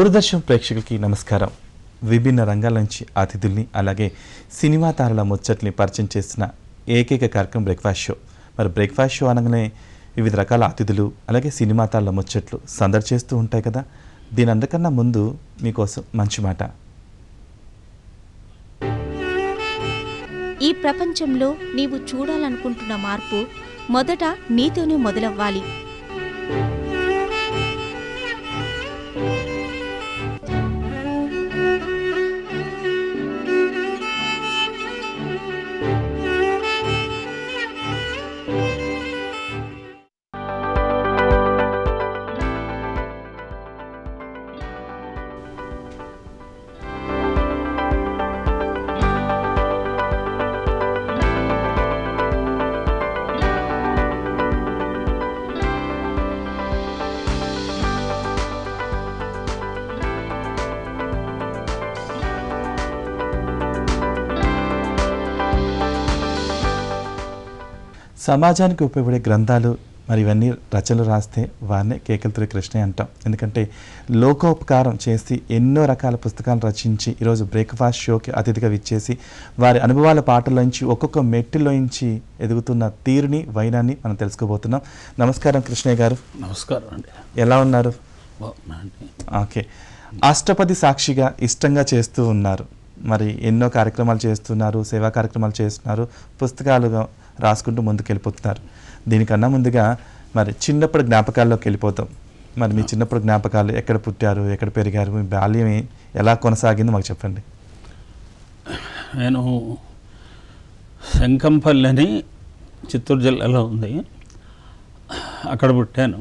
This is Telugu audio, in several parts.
దూరదర్శన్ ప్రేక్షకులకి నమస్కారం విభిన్న రంగాల నుంచి అతిథుల్ని అలాగే సినిమా తారల ముచ్చట్ని పరిచయం చేసిన ఏకైక కార్యక్రమం బ్రేక్ఫాస్ట్ షో మరి బ్రేక్ఫాస్ట్ షో అనగానే వివిధ రకాల అతిథులు అలాగే సినిమా తారల ముచ్చట్లు సందడి చేస్తూ ఉంటాయి కదా దీని అందకన్నా ముందు మీకోసం మంచి మాట ఈ ప్రపంచంలో నీవు చూడాలనుకుంటున్న మార్పు మొదట నీతోనే మొదలవ్వాలి సమాజానికి ఉపయోగపడే గ్రంథాలు మరి ఇవన్నీ రచనలు రాస్తే వారినే కేకలతూరి కృష్ణ అంటాం ఎందుకంటే లోకోపకారం చేసి ఎన్నో రకాల పుస్తకాలు రచించి ఈరోజు బ్రేక్ఫాస్ట్ షోకి అతిథిగా విచ్చేసి వారి అనుభవాల పాటలోంచి ఒక్కొక్క మెట్టులోంచి ఎదుగుతున్న తీరుని వైనాన్ని మనం తెలుసుకోబోతున్నాం నమస్కారం కృష్ణయ్య గారు నమస్కారం అండి ఎలా ఉన్నారు బాగున్నా అండి ఓకే అష్టపది సాక్షిగా ఇష్టంగా చేస్తూ ఉన్నారు మరి ఎన్నో కార్యక్రమాలు చేస్తున్నారు సేవా కార్యక్రమాలు చేస్తున్నారు పుస్తకాలుగా రాసుకుంటూ ముందుకు వెళ్ళిపోతున్నారు దీనికన్నా ముందుగా మరి చిన్నప్పుడు జ్ఞాపకాల్లోకి వెళ్ళిపోతాం మరి మీ చిన్నప్పుడు జ్ఞాపకాలు ఎక్కడ పుట్టారు ఎక్కడ పెరిగారు మీ బాల్యం ఏ- ఎలా కొనసాగిందో మాకు చెప్పండి నేను శంకంపల్లి అని చిత్తూరు జిల్లాలో ఉంది అక్కడ పుట్టాను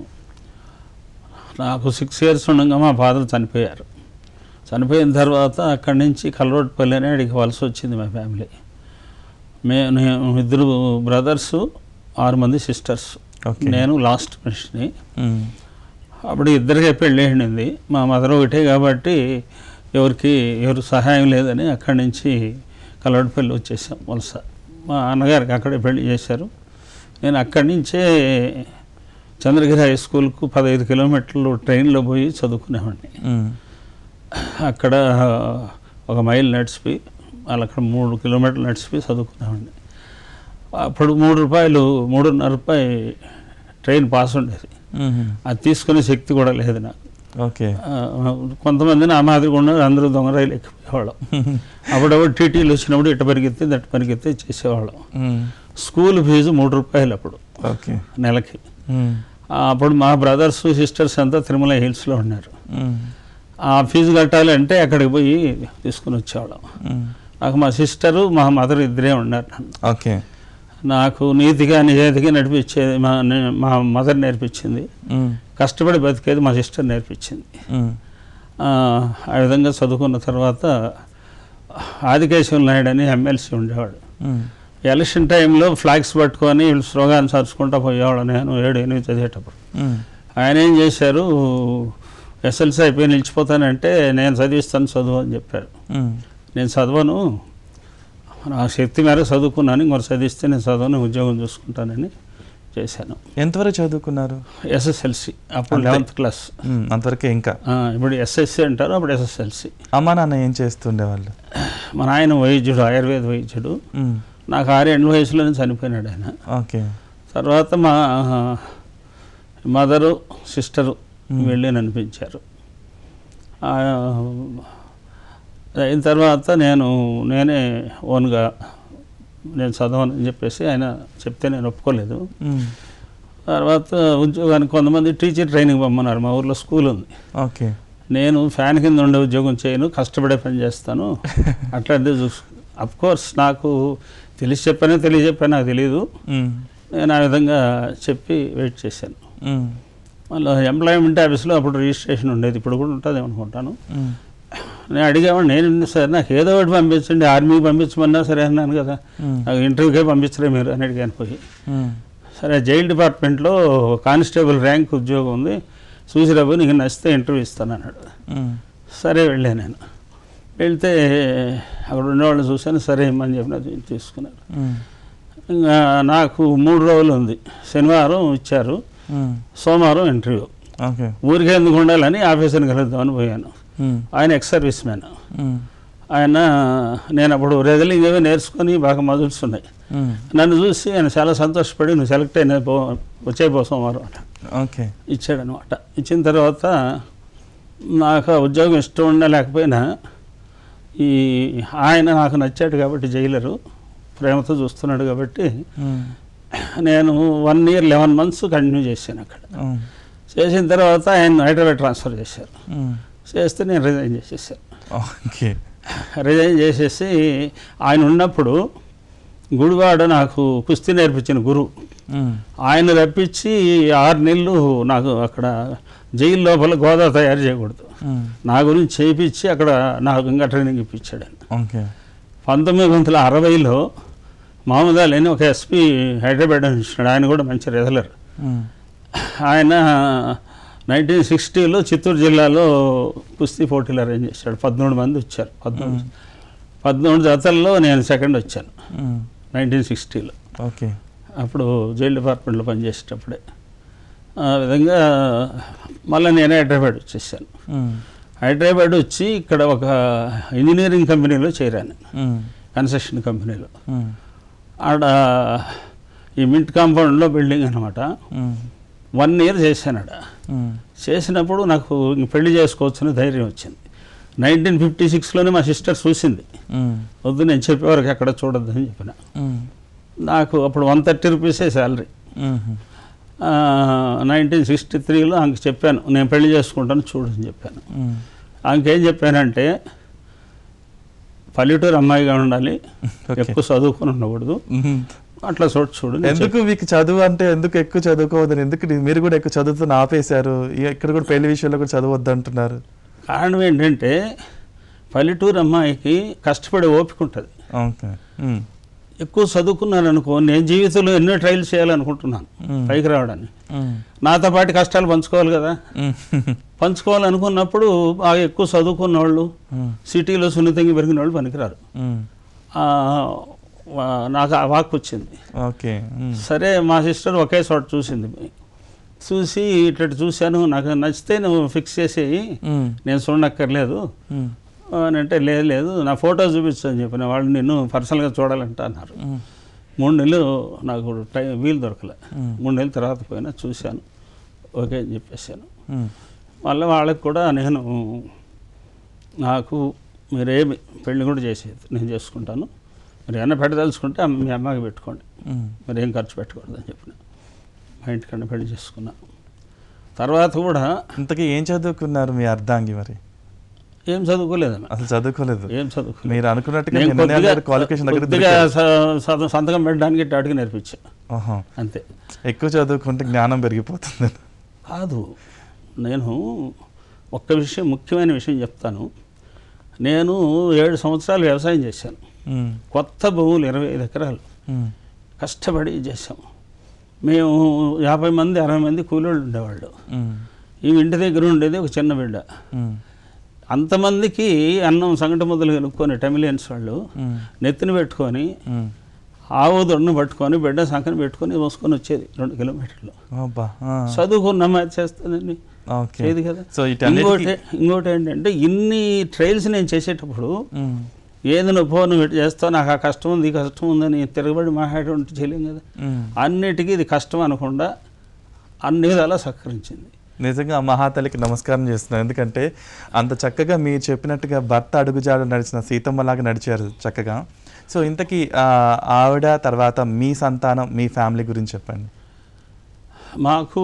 నాకు సిక్స్ ఇయర్స్ ఉండగా మా ఫాదర్ చనిపోయారు చనిపోయిన తర్వాత అక్కడి నుంచి కలరోడ్పల్లి అని అడిగి వలస వచ్చింది మా ఫ్యామిలీ మేము నేను ఇద్దరు బ్రదర్స్ ఆరు మంది సిస్టర్స్ Okay. నేను లాస్ట్ మనిషిని మ్మ్. అప్పుడు ఇద్దరికే పెళ్ళి అయింది మా మదర్ ఒకటే కాబట్టి ఎవరికి ఎవరు సహాయం లేదని అక్కడి నుంచి కలవడపల్లి వచ్చేసాం వలస మా అన్నగారికి అక్కడే పెళ్లి చేశారు నేను అక్కడి నుంచే చంద్రగిరి హై స్కూల్కు పదహైదు కిలోమీటర్లు ట్రైన్లో పోయి చదువుకునేవాడిని మ్మ్. అక్కడ ఒక మైల్ నడిచిపోయి వాళ్ళు అక్కడ మూడు కిలోమీటర్లు నడిచిపోయి చదువుకునేవాడిని అప్పుడు మూడు రూపాయలు మూడున్నర రూపాయి ట్రైన్ పాస్ ఉండేది మ్మ్. అది తీసుకునే శక్తి కూడా లేదు నాకు ఓకే ఆ, కొంతమంది నా మాదిరిగా ఉన్నారు అందరూ దొంగ రైలు ఎక్కిపోయేవాళ్ళం అప్పుడప్పుడు టీటీలు వచ్చినప్పుడు ఇటు పరిగెత్తి దట్టు పరిగెత్తి చేసేవాళ్ళం మ్మ్. స్కూల్ ఫీజు మూడు రూపాయలు అప్పుడు ఓకే నెలకి మ్మ్. ఆ, అప్పుడు మా బ్రదర్స్ సిస్టర్స్ అంతా తిరుమల హిల్స్లో ఉన్నారు మ్మ్. ఆ ఫీజు కట్టాలి అంటే అక్కడికి పోయి తీసుకుని వచ్చేవాళ్ళం మ్మ్. నాకు మా సిస్టరు మా మదర్ ఇద్దరే ఉన్నారు నన్ను ఓకే నాకు నీతిగా నిజాయితీగా నడిపించేది మా నే- మా మదర్ నేర్పించింది మ్మ్. కష్టపడి బతికేది మా సిస్టర్ నేర్పించింది మ్మ్. ఆ ఆ విధంగా చదువుకున్న తర్వాత ఆదికేశవ నాయుడు అని ఎమ్మెల్సీ ఉండేవాడు మ్మ్. ఎలక్షన్ టైంలో ఫ్లాగ్స్ పట్టుకొని వీళ్ళు స్లోగాన్స్ అరుచుకుంటూ పోయేవాడు నేను ఏడు ఎనిమిది చదివేటప్పుడు మ్మ్. ఆయన ఏం చేశారు ఎస్ఎల్సీ అయిపోయి నిలిచిపోతానంటే నేను చదివిస్తాను చదువు అని చెప్పారు మ్మ్. నేను చదవను నా శక్తి మేరకు చదువుకున్నాను ఇంకొక చదివిస్తే నేను చదవను ఉద్యోగం చూసుకుంటానని చేశాను ఎంతవరకు చదువుకున్నారు ఎస్ఎస్ఎల్సి అప్పుడు అంతే. లెవెన్త్ క్లాస్ మ్మ్. అంతవరకే ఇంకా ఆ, ఇప్పుడు ఎస్ఎస్సి అంటారు అప్పుడు ఎస్ఎస్ఎల్సి అమ్మా నాన్న ఏం చేస్తుండేవాళ్ళు మా నాయన వైద్యుడు ఆయుర్వేద వైద్యుడు మ్మ్. నాకు ఆరేళ్ళ వయసులోనే చనిపోయినాడు ఆయన ఓకే తర్వాత మా మదరు సిస్టరు వెళ్ళి ననిపించారు అయిన తర్వాత నేను నేనే ఓన్గా నేను చదవనని చెప్పేసి ఆయన చెప్తే నేను ఒప్పుకోలేదు మ్మ్. తర్వాత ఉద్యోగానికి కొంతమంది టీచర్ ట్రైనింగ్ పంపన్నారు మా ఊర్లో స్కూల్ ఉంది ఓకే నేను ఫ్యాన్ కింద ఉండే ఉద్యోగం చేయను కష్టపడే పని చేస్తాను అట్లాంటిది చూసు అఫ్ కోర్స్ నాకు తెలిసి చెప్పానో తెలియజెప్పాను నాకు తెలియదు మ్మ్. నేను ఆ విధంగా చెప్పి వెయిట్ చేశాను మ్మ్. మళ్ళీ ఎంప్లాయ్మెంట్ ఆఫీస్లో అప్పుడు రిజిస్ట్రేషన్ ఉండేది ఇప్పుడు కూడా ఉంటుంది అనుకుంటాను మ్మ్. నేను అడిగామని నేను సార్ నాకు ఏదో ఒకటి పంపించండి ఆర్మీకి పంపించమన్నా సరే అన్నాను కదా మ్మ్. నాకు ఇంటర్వ్యూకే పంపించలే మీరు అని అడిగాను పోయి మ్మ్. సరే జైల్ డిపార్ట్మెంట్లో కానిస్టేబుల్ ర్యాంక్ ఉద్యోగం ఉంది చూసిరాబు నీకు నచ్చితే ఇంటర్వ్యూ ఇస్తాను అన్నాడు మ్మ్. సరే వెళ్ళాను నేను వెళ్తే అక్కడ ఉండేవాళ్ళని చూశాను సరే ఇమ్మని చెప్పిన తీసుకున్నారు మ్మ్. ఇంకా నాకు మూడు రోజులు ఉంది శనివారం ఇచ్చారు మ్మ్. సోమవారం ఇంటర్వ్యూ ఓకే ఊరికే ఎందుకు ఉండాలని ఆఫీసర్ని కలుద్దామని పోయాను మ్మ్. ఆయన ఎక్స్ సర్వీస్ మ్యాన్ మ్మ్. ఆయన నేను అప్పుడు రెజలింగ్ ఏవో నేర్చుకొని బాగా మజుల్స్ ఉన్నాయి మ్మ్. నన్ను చూసి ఆయన చాలా సంతోషపడి నువ్వు సెలెక్ట్ అయిన పో వచ్చే పో సోమవారం అట ఓకే ఇచ్చాడనమాట ఇచ్చిన తర్వాత నాకు ఆ ఉద్యోగం ఇష్టం ఉన్నా లేకపోయినా ఈ ఆయన నాకు నచ్చాడు కాబట్టి జైలరు ప్రేమతో చూస్తున్నాడు కాబట్టి మ్మ్. నేను one year eleven months continue చేశాను అక్కడ మ్మ్. చేసిన తర్వాత ఆయన హైదరాబాద్ ట్రాన్స్ఫర్ చేశారు మ్మ్. చేస్తే నేను రిజైన్ చేసేసాను ఓకే రిజైన్ చేసేసి ఆయన ఉన్నప్పుడు గుడివాడ నాకు కుస్తీ నేర్పించిన గురువు మ్మ్. ఆయన రప్పించి ఆరు నెలలు నాకు అక్కడ జైలు లోపల గోదా తయారు చేయకూడదు మ్మ్. నా గురించి చేయించి అక్కడ నాకు ఇంకా ట్రైనింగ్ ఇప్పించాడు ఆయన ఓకే పంతొమ్మిది వందల అరవైలో మహమ్మద్ అలీ అని ఒక ఎస్పీ హైదరాబాద్ అని ఇచ్చినాడు ఆయన కూడా మంచి రెజలర్ మ్మ్. ఆయన నైన్టీన్ సిక్స్టీలో చిత్తూరు జిల్లాలో కుస్తీ పోటీలు అరేంజ్ చేశాడు పదమూడు మంది వచ్చారు పద్మూడు పద్మూడు జతల్లో నేను సెకండ్ వచ్చాను మ్మ్. నైన్టీన్ సిక్స్టీలో ఓకే అప్పుడు జైల్ డిపార్ట్మెంట్లో పనిచేసేటప్పుడే ఆ విధంగా మళ్ళీ నేనే హైదరాబాద్ వచ్చేసాను మ్మ్. హైదరాబాద్ వచ్చి ఇక్కడ ఒక ఇంజనీరింగ్ కంపెనీలో చేరాను మ్మ్. కన్స్ట్రక్షన్ కంపెనీలో మ్మ్. ఆడ ఈ మింట్ కాంపౌండ్లో బిల్డింగ్ అనమాట మ్మ్. వన్ ఇయర్ చేశాను ఆడ మ్మ్. చేసినప్పుడు నాకు ఇంక పెళ్లి చేసుకోవచ్చని ధైర్యం వచ్చింది నైన్టీన్ ఫిఫ్టీ సిక్స్లోనే మా సిస్టర్ చూసింది మ్మ్. వద్దు నేను చెప్పేవరకు ఎక్కడ చూడొద్దని చెప్పిన మ్మ్. నాకు అప్పుడు వన్ థర్టీ రూపీసే శాలరీ మ్మ్. నైన్టీన్ సిక్స్టీ త్రీలో ఆమెకు చెప్పాను నేను పెళ్లి చేసుకుంటాను చూడని చెప్పాను మ్మ్. ఆమెకేం చెప్పానంటే పల్లెటూరు అమ్మాయిగా ఉండాలి ఓకే. ఎక్కువ చదువుకొని ఉండకూడదు మ్మ్. అట్లా చోటు చూడు నేను ఎందుకు మీకు చదువు అంటే ఎందుకు ఎక్కువ చదువుకోవద్దని ఎందుకు మీరు కూడా ఎక్కువ చదువుతున్న ఆపేశారు ఇక ఇక్కడ కూడా పెళ్లి విషయంలో కూడా చదవద్దు అంటున్నారు కారణం ఏంటంటే పల్లెటూరు అమ్మాయికి కష్టపడే ఓపిక ఉంటుంది ఓకే మ్మ్. ఎక్కువ చదువుకున్నాను అనుకో నేను జీవితంలో ఎన్నో ట్రయల్స్ చేయాలనుకుంటున్నాను మ్మ్. పైకి రావడానికి మ్మ్. నాతో పాటు కష్టాలు పంచుకోవాలి కదా మ్మ్. పంచుకోవాలనుకున్నప్పుడు బాగా ఎక్కువ చదువుకున్న వాళ్ళు మ్మ్. సిటీలో సున్నితంగా పెరిగిన వాళ్ళు పనికిరారు మ్మ్. ఆ, వా- నాకు ఆ వాక్ వచ్చింది ఓకే మ్మ్. సరే మా సిస్టర్ ఒకే చోట చూసింది చూసి ఇట్లా చూశాను నాకు నచ్చితే నువ్వు ఫిక్స్ చేసేయి మ్మ్. నేను చూడక్కర్లేదు మ్మ్. అని అంటే లేదు లేదు నా ఫోటో చూపించు అని చెప్పిన వాళ్ళు నిన్ను పర్సనల్గా చూడాలంట అన్నారు మ్మ్. మూడు నెలలు నాకు టైం వీలు దొరకలే మ్మ్. మూడు నెలల తర్వాత పోయినా చూశాను ఓకే అని చెప్పేశాను మ్మ్. మళ్ళీ వాళ్ళకి కూడా నేను నాకు మీరేమి పెళ్లి కూడా చేసేది నేను చేసుకుంటాను మీరు ఏమన్నా పెట్టదలుచుకుంటే అమ్మ- మీ అమ్మకి పెట్టుకోండి మ్మ్. మరి ఏం ఖర్చు పెట్టకూడదు అని చెప్పిన మా ఇంటికన్నా పెళ్లి చేసుకున్నా తర్వాత కూడా ఇంతకీ ఏం చదువుకున్నారు మీ అర్ధాంగి మరి ఏం చదువుకోలేదన్న అసలు చదువుకోలేదు ఏం చదువుకోలేదు మీరు అనుకున్నట్టుగా నేను నిర్ణయాలు కొద్దిగా గారి క్వాలిఫికేషన్ దగ్గర కొద్దిగా దొరికారు. స- స- సంతకం పెట్టడానికి టాటికి నేర్పించా ఆహా. అంతే ఎక్కువ చదువుకుంటే జ్ఞానం పెరిగిపోతుంది కాదు నేను ఒక్క విషయం ముఖ్యమైన విషయం చెప్తాను నేను ఏడు సంవత్సరాలు వ్యవసాయం చేశాను మ్మ్. కొత్త భూములు ఇరవై ఐదు ఎకరాలు మ్మ్. కష్టపడి చేసాం మేము యాభై మంది అరవై మంది కూలీళ్ళు ఉండేవాళ్ళు మ్మ్. ఈ ఇంటి దగ్గర ఉండేది ఒక చిన్న బిడ్డ మ్మ్. అంతమందికి అన్నం సంగట ముద్దలు కలుపుకొని టెమిలియన్స్ వాళ్ళు మ్మ్. నెత్తిన పెట్టుకొని మ్మ్. ఆవు దొడ్డును పట్టుకొని బిడ్డ సంకన పెట్టుకొని మోసుకొని వచ్చేది రెండు కిలోమీటర్లు అబ్బా ఆ. చదువుకున్నామా అది చేస్తుందండి ఓకే చేయదు కదా సో వీటన్నిటికీ ఇంకోటి ఇంకోటి ఏంటంటే ఇన్ని ట్రయల్స్ నేను చేసేటప్పుడు మ్మ్. ఏది నువ్వు పో నువ్వు ఇటు చేస్తావు నాకు ఆ కష్టం ఉంది ఈ కష్టం ఉందని తిరగబడి మాట్లాడేటువంటి చేయలేం కదా మ్మ్. అన్నిటికీ ఇది కష్టం అనకుండా అన్ని విధాలా సహకరించింది నిజంగా ఆ మహాతల్లికి నమస్కారం చేస్తున్నాను ఎందుకంటే అంత చక్కగా మీరు చెప్పినట్టుగా భర్త అడుగుజాడు నడిచిన సీతమ్మలాగా నడిచారు చక్కగా సో ఇంతకీ ఆ, ఆవిడ తర్వాత మీ సంతానం మీ ఫ్యామిలీ గురించి చెప్పండి మాకు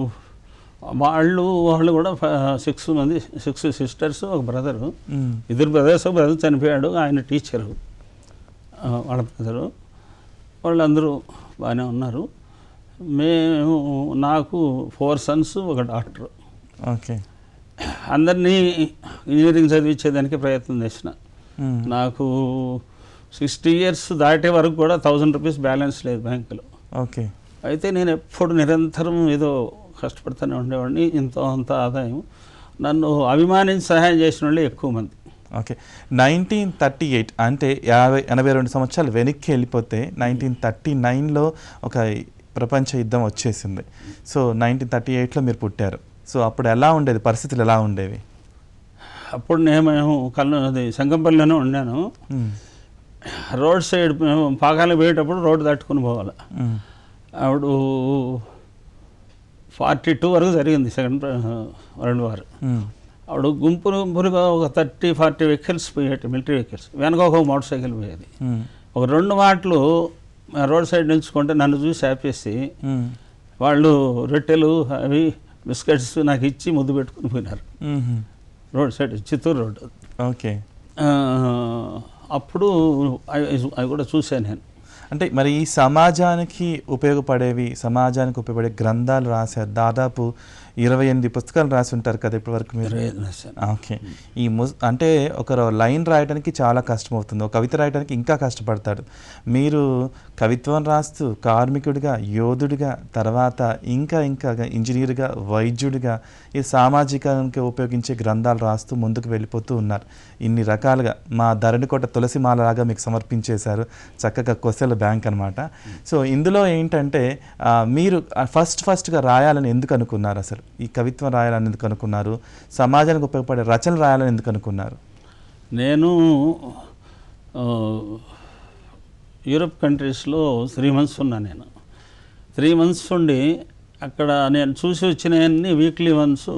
వాళ్ళు వాళ్ళు కూడా సిక్స్ మంది సిక్స్ సిస్టర్స్ ఒక బ్రదరు మ్మ్. ఇద్దరు బ్రదర్స్ ఒక బ్రదర్ చనిపోయాడు ఆయన టీచరు ఆ, వాళ్ళ బ్రదరు వాళ్ళందరూ బాగానే ఉన్నారు మేము నాకు ఫోర్ సన్స్ ఒక డాక్టర్ ఓకే అందరినీ ఇంజనీరింగ్ చదివించేదానికి ప్రయత్నం చేసిన మ్మ్. నాకు సిక్స్టీ ఇయర్స్ దాటే వరకు కూడా థౌజండ్ రూపీస్ బ్యాలెన్స్ లేదు బ్యాంకులో ఓకే అయితే నేను ఎప్పుడు నిరంతరం ఏదో కష్టపడుతూనే ఉండేవాడిని ఇంత అంత ఆదాయం నన్ను అభిమానించి సహాయం చేసిన వాళ్ళే ఎక్కువ మంది ఓకే నైన్టీన్ థర్టీ ఎయిట్ అంటే యాభై ఎనభై రెండు సంవత్సరాలు వెనక్కి వెళ్ళిపోతే నైన్టీన్ థర్టీ నైన్లో ఒక ప్రపంచ యుద్ధం వచ్చేసింది సో నైన్టీన్ థర్టీ ఎయిట్లో మీరు పుట్టారు సో అప్పుడు ఎలా ఉండేది పరిస్థితులు ఎలా ఉండేవి అప్పుడు నేను మేము కల్లు అది శంకంపల్లిలోనే ఉన్నాను ఉమ్, రోడ్ సైడ్ మేము పాకాలకు పోయేటప్పుడు రోడ్డు తట్టుకుని పోవాలి ఉమ్, ఆవిడ ఫార్టీ టూ వరకు జరిగింది సెకండ్ వరల్డ్ వార్ ఉమ్, ఆవిడ గుంపులు గుంపులుగా ఒక థర్టీ ఫార్టీ వెహికల్స్ పోయేటి మిలిటరీ వెహికల్స్ వెనక ఒక మోటార్ సైకిల్ పోయేది ఉమ్, ఒక రెండు మాటలు ఆ రోడ్ సైడ్ నిల్చుకుంటే నన్ను చూసి ఆపేసి ఉమ్, వాళ్ళు రొట్టెలు అవి బిస్కెట్స్ నాకు ఇచ్చి ముద్దు పెట్టుకుని పోయినారు ఉమ్, road side Chittoor road okay ఆ, అప్పుడు అవి అవి కూడా చూశాను నేను అంటే మరి ఈ సమాజానికి ఉపయోగపడేవి సమాజానికి ఉపయోగపడే గ్రంథాలు రాశారు దాదాపు ఇరవై ఎనిమిది పుస్తకాలు రాసి ఉంటారు కదా ఇప్పటివరకు మీరు ఇరవై ఐదు రాశాను. ఓకే ఈ ముస్ అంటే ఒక లైన్ రాయడానికి చాలా కష్టం అవుతుంది ఒక కవిత రాయడానికి ఇంకా కష్టపడతాడు మీరు కవిత్వం రాస్తూ కార్మికుడిగా యోధుడిగా తర్వాత ఇంకా ఇంకా ఇంజనీర్గా వైద్యుడిగా ఈ సామాజికానికి ఉపయోగించే గ్రంథాలు రాస్తూ ముందుకు వెళ్ళిపోతూ ఉన్నారు ఇన్ని రకాలుగా మా ధరణికోట తులసి మాలలాగా మీకు సమర్పించేశారు చక్కగా కొసెల బ్యాంక్ అనమాట సో ఇందులో ఏంటంటే ఆ, మీరు ఫస్ట్ ఫస్ట్గా రాయాలని ఎందుకు అనుకున్నారు అసలు ఈ కవిత్వం రాయాలని ఎందుకు అనుకున్నారు సమాజానికి ఉపయోగపడే రచనలు రాయాలని ఎందుకు అనుకున్నారు నేను ఆ, యూరప్ కంట్రీస్లో త్రీ మంత్స్ ఉన్నా నేను త్రీ మంత్స్ ఉండి అక్కడ నేను చూసి వచ్చినవన్నీ వీక్లీ వన్స్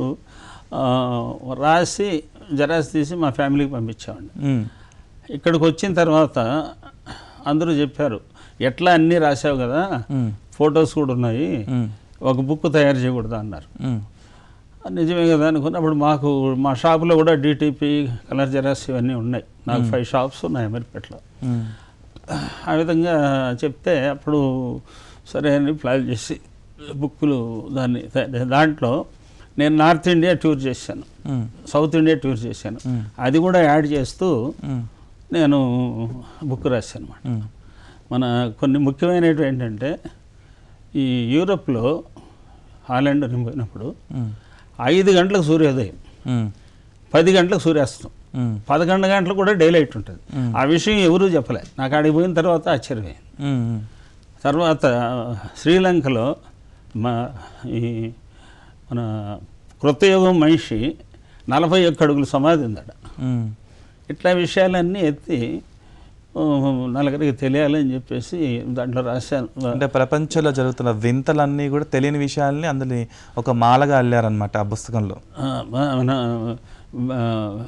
రాసి జరాసి తీసి మా ఫ్యామిలీకి పంపించేవాడిని ఉమ్, ఇక్కడికి వచ్చిన తర్వాత అందరూ చెప్పారు ఎట్లా అన్నీ రాసావు కదా ఉమ్, ఫొటోస్ కూడా ఉన్నాయి ఉమ్, ఒక బుక్ తయారు చేయకూడదు అన్నారు ఉమ్, నిజమే కదా అనుకున్నప్పుడు మాకు మా షాపులో కూడా డిటిపి కలర్ జెరాక్స్ ఇవన్నీ ఉన్నాయి నాకు ఫైవ్ షాప్స్ ఉన్నాయి అమీర్పేటలో ఉమ్, ఆ విధంగా చెప్తే అప్పుడు సరే అని ప్లాన్ చేసి బుక్కులు దాన్ని దా- దాంట్లో నేను నార్త్ ఇండియా టూర్ చేశాను ఉమ్, సౌత్ ఇండియా టూర్ చేశాను ఉమ్, అది కూడా యాడ్ చేస్తూ ఉమ్, నేను బుక్ రాశాను అనమాట ఉమ్, మన కొన్ని ముఖ్యమైనవి ఏంటంటే ఈ యూరోప్లో హాలాండ్ నేను పోయినప్పుడు ఉమ్, ఐదు గంటలకు సూర్యోదయం ఉమ్, పది గంటలకు సూర్యాస్తం ఉమ్, పదకొండు గంటలకు కూడా డైలైట్ ఉంటుంది మ్మ్. ఆ విషయం ఎవరూ చెప్పలే నాకు అడిగి పోయిన తర్వాత ఆశ్చర్యమైంది ఉమ్, ఉమ్, తర్వాత శ్రీలంకలో మా ఈ మన కృతయుగం మనిషి నలభై ఒక్క అడుగుల సమాధి ఉందట ఉమ్, ఇట్లా విషయాలన్నీ ఎత్తి ఆ, నలుగురికి తెలియాలని చెప్పేసి దాంట్లో రాశాను అంటే ప్రపంచంలో జరుగుతున్న వింతలన్నీ కూడా తెలియని విషయాల్ని అందులో ఒక మాలగా అల్లారనమాట ఆ పుస్తకంలో ఆ, మన ఆ,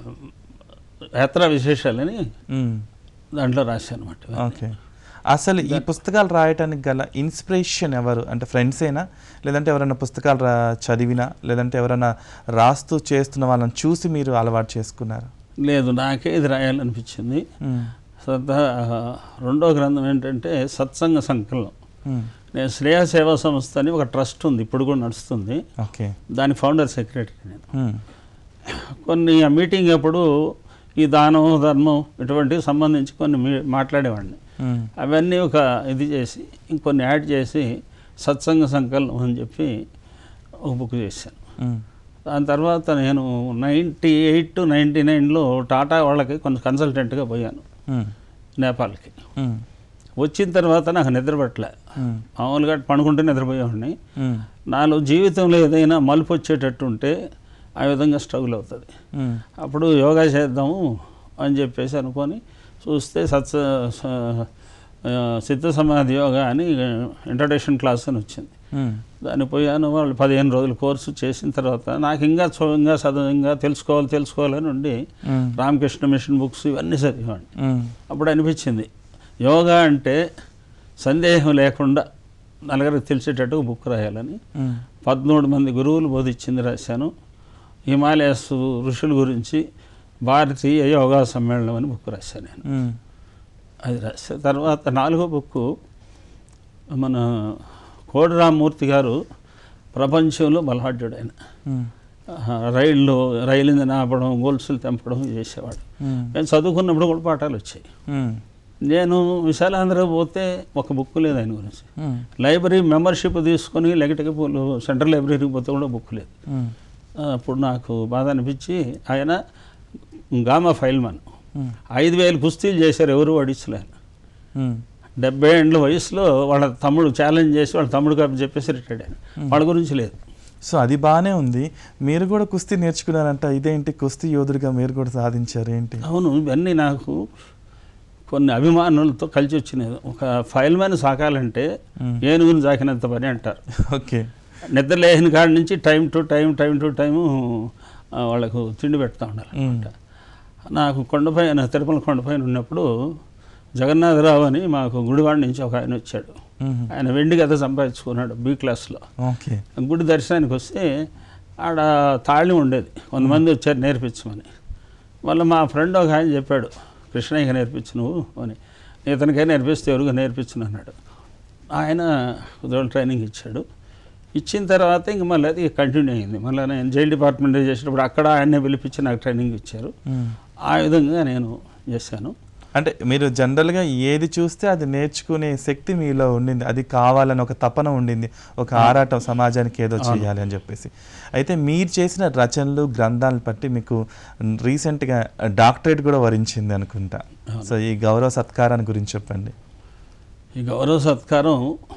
యాత్రా విశేషాలని ఉమ్, దాంట్లో రాశాను అనమాట ఓకే అసలు ఈ పుస్తకాలు రాయటానికి గల ఇన్స్పిరేషన్ ఎవరు అంటే ఫ్రెండ్సేనా లేదంటే ఎవరైనా పుస్తకాలు రా చదివినా లేదంటే ఎవరైనా రాస్తూ చేస్తున్న వాళ్ళని చూసి మీరు అలవాటు చేసుకున్నారు లేదు నాకే ఇది రాయాలనిపించింది సదా రెండో గ్రంథం ఏంటంటే సత్సంగ సంకలనం నేను శ్రేయ సేవా సంస్థ అని ఒక ట్రస్ట్ ఉంది ఇప్పుడు కూడా నడుస్తుంది ఓకే దాని ఫౌండర్ సెక్రటరీ నేను కొన్ని ఆ మీటింగ్ అప్పుడు ఈ దానం ధర్మం ఇటువంటివి సంబంధించి కొన్ని మీ- మాట్లాడేవాడిని అవన్నీ ఒక ఇది చేసి ఇంకొన్ని యాడ్ చేసి సత్సంగ సంకలనం అని చెప్పి ఒక బుక్ చేశాను దాని తర్వాత నేను నైంటీ ఎయిట్ టు నైంటీ నైన్లో టాటా వాళ్ళకి కొంచెం కన్సల్టెంట్గా పోయాను నేపాల్కి వచ్చిన తర్వాత నాకు నిద్ర పట్టలే మామూలుగా పడుకుంటే నిద్రపోయేవాడిని నాలో జీవితంలో ఏదైనా మలుపు వచ్చేటట్టు ఉంటే ఆ విధంగా స్ట్రగుల్ అవుతుంది అప్పుడు యోగా చేద్దాము అని చెప్పేసి అనుకొని చూస్తే సత్స స- ఆ, సిద్ధ సమాధి యోగా అని ఇంట్రడక్షన్ క్లాస్ అని వచ్చింది దాన్ని పోయాను వాళ్ళు పదిహేను రోజులు కోర్సు చేసిన తర్వాత నాకు ఇంకా చూ- ఇంకా చదువు ఇంకా తెలుసుకోవాలి తెలుసుకోవాలని ఉండి రామకృష్ణ మిషన్ బుక్స్ ఇవన్నీ చదివాడిని అప్పుడు అనిపించింది యోగా అంటే సందేహం లేకుండా నలుగురికి తెలిసేటట్టు బుక్ రాయాలని పదమూడు మంది గురువులు బోధించింది రాశాను హిమాలయస్ ఋషుల గురించి భారతీయ యోగా సమ్మేళనం అని బుక్ రాశాను నేను అది రాసా తర్వాత నాలుగో బుక్కు మన కోడిరామూర్తి గారు ప్రపంచంలో బలహాడ్యుడు ఆయన ఆహా, రైళ్ళు రైలు ఆపడం గోల్సులు తెంపడం చేసేవాడు నేను చదువుకున్నప్పుడు కూడా పాఠాలు వచ్చాయి నేను విశాలాంధ్ర పోతే ఒక బుక్ లేదు ఆయన గురించి లైబ్రరీ మెంబర్షిప్ తీసుకొని లెగటికి పోలు సెంట్రల్ లైబ్రరీకి పోతే కూడా బుక్ లేదు ఆ, అప్పుడు నాకు బాధ అనిపించి ఆయన గామా ఫైల్మన్ ఐదు వేలు కుస్తీలు చేశారు ఎవరు వడిచ్చలే డెబ్బై ఏండ్ల వయసులో వాళ్ళ తమ్ముడు ఛాలెంజ్ చేసి వాళ్ళ తమ్ముడు కాబట్టి చెప్పేసి రిటైర్డ్ ఆయన వాళ్ళ గురించి లేదు సో అది బాగానే ఉంది మీరు కూడా కుస్తీ నేర్చుకున్నారంట ఇదేంటి కుస్తీ యోధుడిగా మీరు కూడా సాధించారు ఏంటి అవును ఇవన్నీ నాకు కొన్ని అభిమానులతో కలిసి వచ్చినాయి ఒక ఫైల్ మ్యాన్ సాకాలంటే మ్మ్. ఏనుగుని సాకినంత పని అంటారు ఓకే నిద్ర లేని కాడి నుంచి time to time time to time ఆ, వాళ్ళకు తిండి పెడతా ఉండాలి మ్మ్. నాకు కొండపైన తిరుమల కొండపైన ఉన్నప్పుడు జగన్నాథరావు అని మాకు గుడివాడ నుంచి ఒక ఆయన వచ్చాడు మ్మ్. ఆయన వెండి గద సంపాదించుకున్నాడు బి క్లాస్లో ఓకే గుడి దర్శనానికి వస్తే ఆడ తాళి ఉండేది కొంతమంది వచ్చారు నేర్పించమని మళ్ళీ మా ఫ్రెండ్ ఒక ఆయన చెప్పాడు కృష్ణయ్యగా నేర్పించు నువ్వు అని ఇతనికే నేర్పిస్తే ఎవరుగా నేర్పించను అన్నాడు ఆయన కుదరలు ట్రైనింగ్ ఇచ్చాడు ఇచ్చిన తర్వాత ఇంక మళ్ళీ అది కంటిన్యూ అయింది మళ్ళీ నేను జైల్ డిపార్ట్మెంట్ చేసేటప్పుడు అక్కడ ఆయన్నే పిలిపించి నాకు ట్రైనింగ్ ఇచ్చారు మ్మ్. ఆ విధంగా నేను చేశాను అంటే మీరు జనరల్గా ఏది చూస్తే అది నేర్చుకునే శక్తి మీలో ఉండింది అది కావాలని ఒక తపన ఉండింది ఒక ఆరాటం సమాజానికి ఏదో చేయాలి అని చెప్పేసి అయితే మీరు చేసిన రచనలు గ్రంథాలను బట్టి మీకు రీసెంట్గా డాక్టరేట్ కూడా వరించింది అనుకుంటా సో ఈ గౌరవ సత్కారాన్ని గురించి చెప్పండి ఈ గౌరవ సత్కారం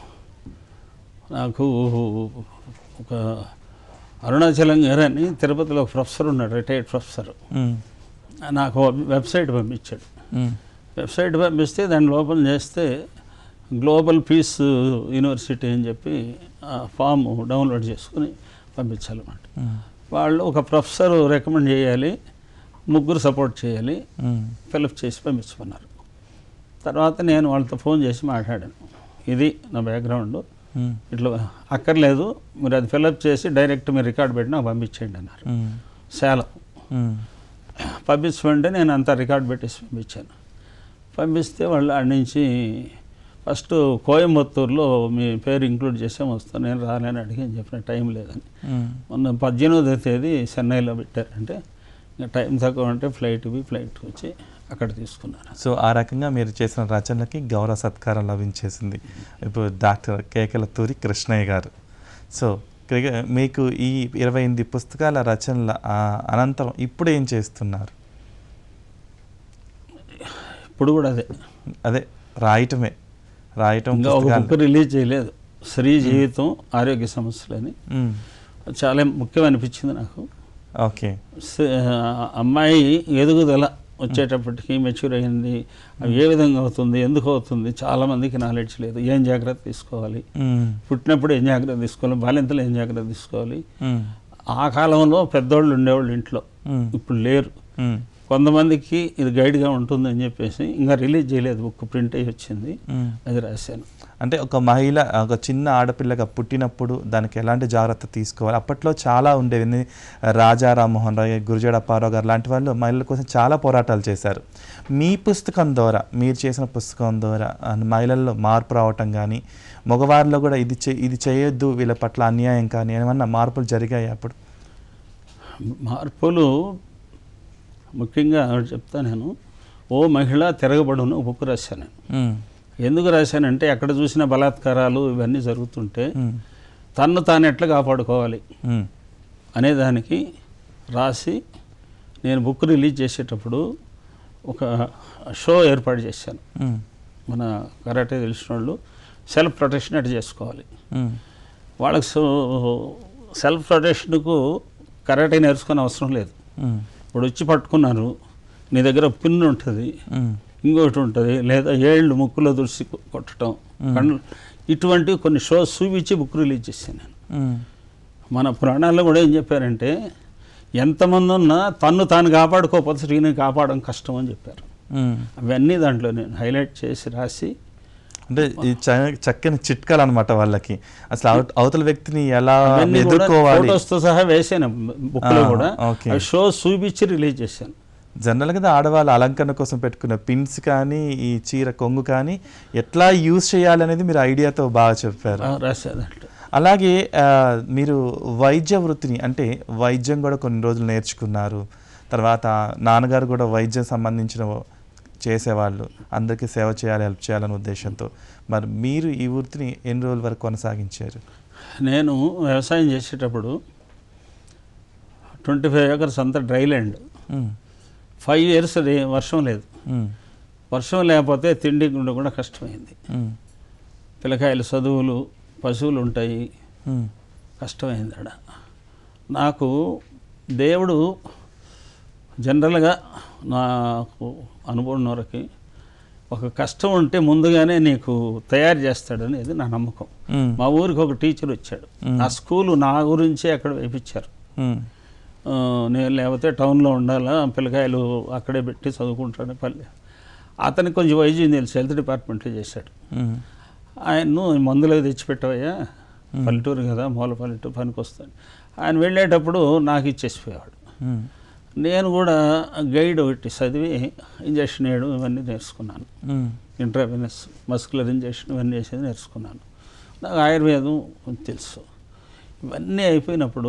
నాకు ఒక అరుణాచలం గారు అని తిరుపతిలో ఒక ప్రొఫెసర్ ఉన్నాడు రిటైర్డ్ ప్రొఫెసర్ మ్మ్. నాకు ఒక వెబ్సైట్ పంపించాడు మ్మ్. వెబ్సైట్ పంపిస్తే దాన్ని ఓపెన్ చేస్తే గ్లోబల్ పీస్ యూనివర్సిటీ అని చెప్పి ఆ ఫామ్ డౌన్లోడ్ చేసుకుని పంపించాలన్నమాట మ్మ్. వాళ్ళు ఒక ప్రొఫెసర్ రికమెండ్ చేయాలి ముగ్గురు సపోర్ట్ చేయాలి మ్మ్. ఫిలప్ చేసి పంపించమన్నారు తర్వాత నేను వాళ్ళతో ఫోన్ చేసి మాట్లాడాను ఇది నా బ్యాక్గ్రౌండ్ మ్మ్. ఇట్లా అక్కర్లేదు మీరు అది ఫిలప్ చేసి డైరెక్ట్ మీరు రికార్డ్ పెట్టి నాకు పంపించేయండి అన్నారు మ్మ్. సేలం మ్మ్. పంపించమంటే నేను అంతా రికార్డ్ పెట్టేసి పంపించాను పంపిస్తే వాళ్ళు ఆడ నుంచి ఫస్ట్ కోయంబత్తూరులో మీ పేరు ఇంక్లూడ్ చేసాం వస్తాను నేను రాలేని అడిగి అని చెప్పిన టైం లేదని మ్మ్. మొన్న పద్దెనిమిదో తేదీ చెన్నైలో పెట్టారంటే ఇంకా టైం తక్కువ అంటే ఫ్లైట్ బి ఫ్లైట్ వచ్చి అక్కడ తీసుకున్నాను సో ఆ రకంగా మీరు చేసిన రచనలకి గౌరవ సత్కారం లభించేసింది ఇప్పుడు డాక్టర్ కేకలతూరి కృష్ణయ్య గారు సో క్రిక- మీకు ఈ ఇరవై ఎనిమిది పుస్తకాల రచనల ఆ, అనంతరం ఇప్పుడు ఏం చేస్తున్నారు ఇప్పుడు కూడా అదే అదే రాయటమే రాయటం ఇంకా ఒక పుస్తకాలు బుక్ రిలీజ్ చేయలేదు స్త్రీ జీవితం ఆరోగ్య సమస్యలని మ్మ్. చాలా ముఖ్యం అనిపించింది నాకు ఓకే స- అమ్మాయి ఎదుగుదల వచ్చేటప్పటికి మెచ్యూర్ అయింది అవి ఏ విధంగా అవుతుంది ఎందుకు అవుతుంది చాలా మందికి నాలెడ్జ్ లేదు ఏం జాగ్రత్త తీసుకోవాలి మ్మ్. పుట్టినప్పుడు ఏం జాగ్రత్త తీసుకోవాలి బాలింతలు ఏం జాగ్రత్త తీసుకోవాలి మ్మ్. ఆ కాలంలో పెద్దోళ్ళు ఉండేవాళ్ళు ఇంట్లో మ్మ్. ఇప్పుడు లేరు మ్మ్. కొంతమందికి ఇది గైడ్గా ఉంటుందని చెప్పేసి ఇంకా రిలీజ్ చేయలేదు బుక్ ప్రింట్ అయ్యి వచ్చింది మ్మ్. అది రాశాను అంటే ఒక మహిళ ఒక చిన్న ఆడపిల్లగా పుట్టినప్పుడు దానికి ఎలాంటి జాగ్రత్త తీసుకోవాలి అప్పట్లో చాలా ఉండేవి ఎన్ని- రాజా రామ్మోహన్ రాయ్ గురుజాడ అప్పారావు గారు లాంటి వాళ్ళు మహిళల కోసం చాలా పోరాటాలు చేశారు మీ పుస్తకం ద్వారా మీరు చేసిన పుస్తకం ద్వారా ఆ, మహిళల్లో మార్పు రావటం కానీ మగవారిలో కూడా ఇది చే ఇది చేయొద్దు వీళ్ళ పట్ల అన్యాయం కానీ ఏమన్నా మార్పులు జరిగాయి అప్పుడు మార్పులు ముఖ్యంగా ఒకటి చెప్తా నేను ఓ మహిళ తిరగబడును బుక్ రాశాను నేను ఉమ్, ఎందుకు రాశానంటే ఎక్కడ చూసినా బలాత్కారాలు ఇవన్నీ జరుగుతుంటే ఉమ్, తన్ను తాను ఎట్లా కాపాడుకోవాలి ఉమ్, అనే దానికి రాసి నేను బుక్ రిలీజ్ చేసేటప్పుడు ఒక షో ఏర్పాటు చేశాను ఉమ్, మన కరాటే తెలిసిన వాళ్ళు సెల్ఫ్ ప్రొటెక్షన్ ఎట్లా చేసుకోవాలి ఉమ్, వాళ్ళకి సో సెల్ఫ్ ప్రొటెక్షన్కు కరాటే నేర్చుకునే అవసరం లేదు ఉమ్, ఇప్పుడు వచ్చి పట్టుకున్నారు నీ దగ్గర పిన్ ఉంటుంది ఉమ్, ఇంకొకటి ఉంటుంది లేదా ఏళ్ళు ముక్కులో దుడిసి కొట్టడం కళ్ళు ఇటువంటివి కొన్ని షోస్ చూపించి బుక్ రిలీజ్ చేశాను నేను ఉమ్, మన పురాణాల్లో కూడా ఏం చెప్పారంటే ఎంతమంది ఉన్నా తన్ను తాను కాపాడుకోకపోతే స్త్రీని కాపాడడం కష్టం అని చెప్పారు ఉమ్. అవన్నీ దాంట్లో నేను హైలైట్ చేసి రాసి అంటే ఈ చ- చక్కని చిట్కాలు అనమాట వాళ్ళకి అసలు అవత- అవతల వ్యక్తిని ఎలా అవన్నీ కూడా ఎదుర్కోవాలి ఫోటోస్తో సహా వేసాను బుక్లో ఆ, కూడా ఓకే. అవి షో చూపించి రిలీజ్ చేశాను జనరల్గా ఆడవాళ్ళ అలంకరణ కోసం పెట్టుకున్న పిన్స్ కానీ ఈ చీర కొంగు కానీ ఎట్లా యూజ్ చేయాలి అనేది మీరు ఐడియాతో బాగా చెప్పారు ఆ, రాశా దాంట్లో అలాగే ఆ, మీరు వైద్య వృత్తిని అంటే వైద్యం కూడా కొన్ని రోజులు నేర్చుకున్నారు తర్వాత నాన్నగారు కూడా వైద్యం సంబంధించిన చేసేవాళ్ళు అందరికీ సేవ చేయాలి హెల్ప్ చేయాలనే ఉద్దేశంతో మరి మీరు ఈ వృత్తిని ఎన్ని రోజుల వరకు కొనసాగించారు నేను వ్యవసాయం చేసేటప్పుడు ట్వంటీ ఫైవ్ ఏకర్స్ అంతా డ్రై ల్యాండ్ ఉమ్, ఫైవ్ ఇయర్స్ వర్షం లేదు ఉమ్, వర్షం లేకపోతే తిండి గుండె కూడా కష్టమైంది ఉమ్, పిల్లకాయలు చదువులు పశువులు ఉంటాయి ఉమ్, కష్టమైంది ఆడ నాకు దేవుడు జనరల్గా నాకు అనుభవం వరకు ఒక కష్టం ఉంటే ముందుగానే నీకు తయారు చేస్తాడనేది నా నమ్మకం మ్మ్. మా ఊరికి ఒక టీచర్ వచ్చాడు ఆ స్కూలు నా గురించే అక్కడ వేయించారు మ్మ్. ఆ, నేను లేకపోతే టౌన్లో ఉండాలా పిల్లకాయలు అక్కడే పెట్టి చదువుకుంటాడు పల్లె అతనికి కొంచెం వైద్యం తెలుసు హెల్త్ డిపార్ట్మెంట్లో చేశాడు మ్మ్. ఆయన్ను మందులు తెచ్చిపెట్టవయ్యా పల్లెటూరు కదా మూల పల్లెటూరు పనికి వస్తాను ఆయన వెళ్ళేటప్పుడు నాకు ఇచ్చేసిపోయేవాడు మ్మ్. నేను కూడా గైడ్ ఒకటి చదివి ఇంజక్షన్ వేయడం ఇవన్నీ నేర్చుకున్నాను మ్మ్. ఇంట్రావెనస్ మస్కులర్ ఇంజక్షన్ ఇవన్నీ చేసేది నేర్చుకున్నాను నాకు ఆయుర్వేదం కొంచెం తెలుసు ఇవన్నీ అయిపోయినప్పుడు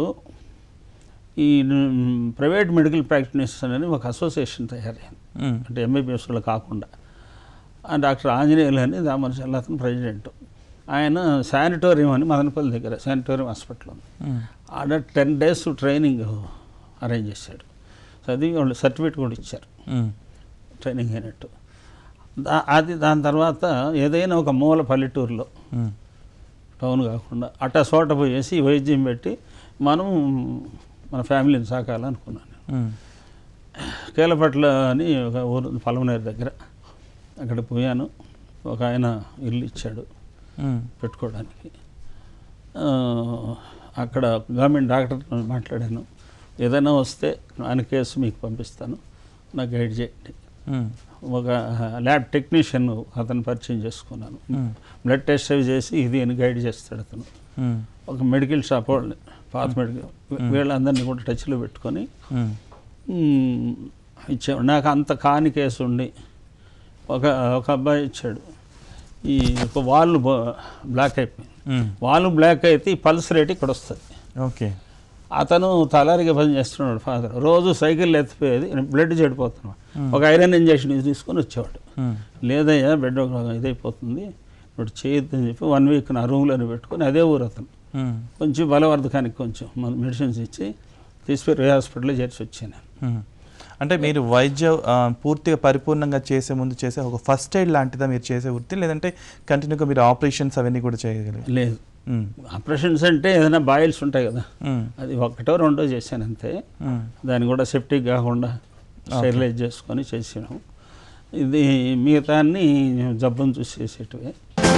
ఈ మ్, ప్రైవేట్ మెడికల్ ప్రాక్టీషనర్స్ అనేది ఒక అసోసియేషన్ తయారైంది మ్మ్. అంటే ఎంబీబీఎస్లో కాకుండా ఆ డాక్టర్ ఆంజనేయులు అని దామరచల్ల అతను ప్రెసిడెంట్ ఆయన శానిటోరియం అని మదనపల్లి దగ్గర శానిటోరియం హాస్పిటల్ ఉంది మ్మ్. ఆడ టెన్ డేస్ ట్రైనింగ్ అరేంజ్ చేశాడు చదివి వాళ్ళు సర్టిఫికేట్ కూడా ఇచ్చారు మ్మ్. ట్రైనింగ్ అయినట్టు దా అది దాని తర్వాత ఏదైనా ఒక మూల పల్లెటూరులో మ్మ్. టౌన్ కాకుండా అట్టా చోట పోయేసి వైద్యం పెట్టి మనం మన ఫ్యామిలీని సాకాలనుకున్నాను మ్మ్. కేలపట్ల అని ఒక ఊరు ఉంది, పలమనేరు దగ్గర అక్కడ పోయాను ఒక ఆయన ఇల్లు ఇచ్చాడు మ్మ్. పెట్టుకోవడానికి ఆ, అక్కడ గవర్నమెంట్ డాక్టర్ మాట్లాడాను ఏదైనా వస్తే ఆయన కేసు మీకు పంపిస్తాను నాకు గైడ్ చేయండి మ్మ్. ఒక ల్యాబ్ టెక్నీషియన్ అతను పరిచయం చేసుకున్నాను మ్మ్. బ్లడ్ టెస్ట్ అవి చేసి ఇది అని గైడ్ చేస్తాడు అతను మ్మ్. ఒక మెడికల్ షాప్ వాళ్ళని పాత మెడికల్ వీళ్ళందరినీ కూడా టచ్లో పెట్టుకొని మ్మ్. మ్మ్, ఇచ్చాడు నాకు అంత కాని కేసు ఉండి ఒక ఒక అబ్బాయి ఇచ్చాడు ఈ ఒక వాళ్ళు బ్లాక్ అయిపోయింది మ్మ్. వాళ్ళు బ్లాక్ అయితే ఈ పల్స్ రేట్ ఇక్కడ వస్తుంది ఓకే అతను తలారిగా పని చేస్తున్నాడు ఫాదర్ రోజు సైకిల్ ఎత్తిపోయేది బ్లడ్ చెడిపోతున్నాడు ఒక ఐరన్ ఇంజక్షన్ తీసుకొని వచ్చేవాడు మ్మ్. లేదయ్యా బెడ్ ఒక ఇదైపోతుంది ఇప్పుడు చేయొద్దని చెప్పి వన్ వీక్ నా రూమ్లోనే పెట్టుకొని అదే ఊరు అతను మ్మ్. కొంచెం కొంచెం బలవర్ధకానికి కొంచెం మన మెడిసిన్స్ ఇచ్చి తీసుకుపోయి రే హాస్పిటల్లో చేర్చి వచ్చాను మ్మ్. అంటే మీరు వైద్య ఆ, పూర్తిగా పరిపూర్ణంగా చేసే ముందు చేసే ఒక ఫస్ట్ ఎయిడ్ లాంటిదా మీరు చేసే వృత్తి లేదంటే కంటిన్యూగా మీరు ఆపరేషన్స్ అవన్నీ కూడా చేయగలిగారు లేదు ఆపరేషన్స్ అంటే ఏదైనా బాయిల్స్ ఉంటాయి కదా అది ఒకటో రెండో చేశాను అంతే దాన్ని కూడా సెప్టిక్ కాకుండా స్టెరిలైజ్ చేసుకొని చేసాను ఇది మిగతాన్ని జబ్బును చూసి చేసేటివే